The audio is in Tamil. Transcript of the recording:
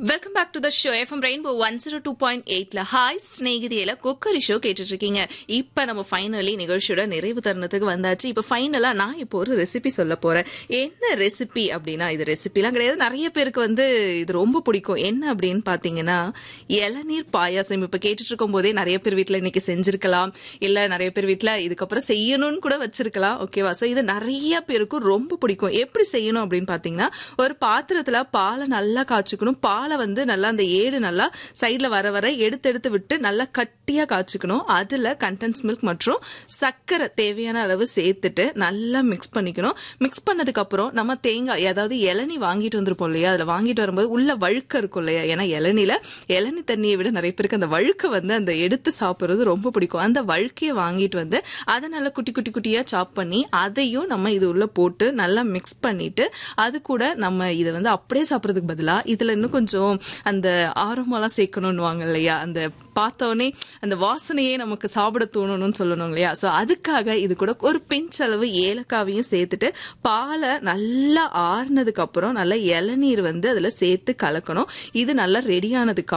welcome back to the show FM rainbow one zero two point எயிட்ல ஹாய் ஸ்நேகிதியில குக்கரி ஷோ கேட்டுட்டு இருக்கீங்க இப்ப நம்ம ஃபைனலி நிகழ்ச்சியோட நிறைவு தருணத்துக்கு வந்தாச்சு இப்ப ஃபைனலா நான் இப்போ ஒரு ரெசிபி சொல்ல போறேன் என்ன ரெசிபி அப்படின்னா இது ரெசிபிலாம் கிடையாது நிறைய பேருக்கு வந்து இது ரொம்ப பிடிக்கும் என்ன அப்படின்னு பாத்தீங்கன்னா இளநீர் பாயாசம் இப்ப கேட்டுட்டு இருக்கும் போதே நிறைய பேர் வீட்ல இன்னைக்கு செஞ்சிருக்கலாம் இல்ல நிறைய பேர் வீட்ல இதுக்கப்புறம் செய்யணும்னு கூட வச்சிருக்கலாம் ஓகேவா சோ இது நிறைய பேருக்கு ரொம்ப பிடிக்கும் எப்படி செய்யணும் அப்படின்னு பாத்தீங்கன்னா ஒரு பாத்திரத்துல பாலை நல்லா காய்ச்சிக்கணும் பாலை வந்து நல்லா அந்த ஏடு நல்லா சைட்ல வர வர எடுத்து எடுத்து விட்டு நல்லா கட்டியா காய்ச்சிக்கணும் அதுல கண்டென்ஸ் மில்க் மற்றும் சர்க்கரை தேவையான அளவு சேர்த்துட்டு நல்லா மிக்ஸ் பண்ணிக்கணும் மிக்ஸ் பண்ணதுக்கு அப்புறம் நம்ம தேங்காய் அதாவது இளநி வாங்கிட்டு வந்திருப்போம் இல்லையா அதுல வாங்கிட்டு வரும்போது உள்ள வழுக்க இருக்கும் இல்லையா ஏன்னா இளநில இளநி தண்ணியை விட நிறைய பேருக்கு அந்த வழுக்க வந்து அந்த எடுத்து சாப்பிடுறது ரொம்ப பிடிக்கும் அந்த வழுக்கையை வாங்கிட்டு வந்து அதை நல்லா குட்டி குட்டி குட்டியா சாப் பண்ணி அதையும் நம்ம இது உள்ள போட்டு நல்லா மிக்ஸ் பண்ணிட்டு அது கூட நம்ம இதை வந்து அப்படியே சாப்பிட்றதுக்கு பதிலா இதுல இன்னும் கொஞ்சம் அந்த ஆரமெல்லாம் சேர்க்கணும்னுவாங்க இல்லையா அந்த பார்த்தோன்னே அந்த வாசனையே நமக்கு சாப்பிட தோணணும்னு சொல்லணும் இல்லையா ஸோ அதுக்காக இது கூட ஒரு பிஞ்ச் அளவு ஏலக்காவையும் சேர்த்துட்டு பாலை நல்லா ஆறுனதுக்கு அப்புறம் நல்லா இளநீர் வந்து அதுல சேர்த்து கலக்கணும் இது நல்லா ரெடி ஆனதுக்கு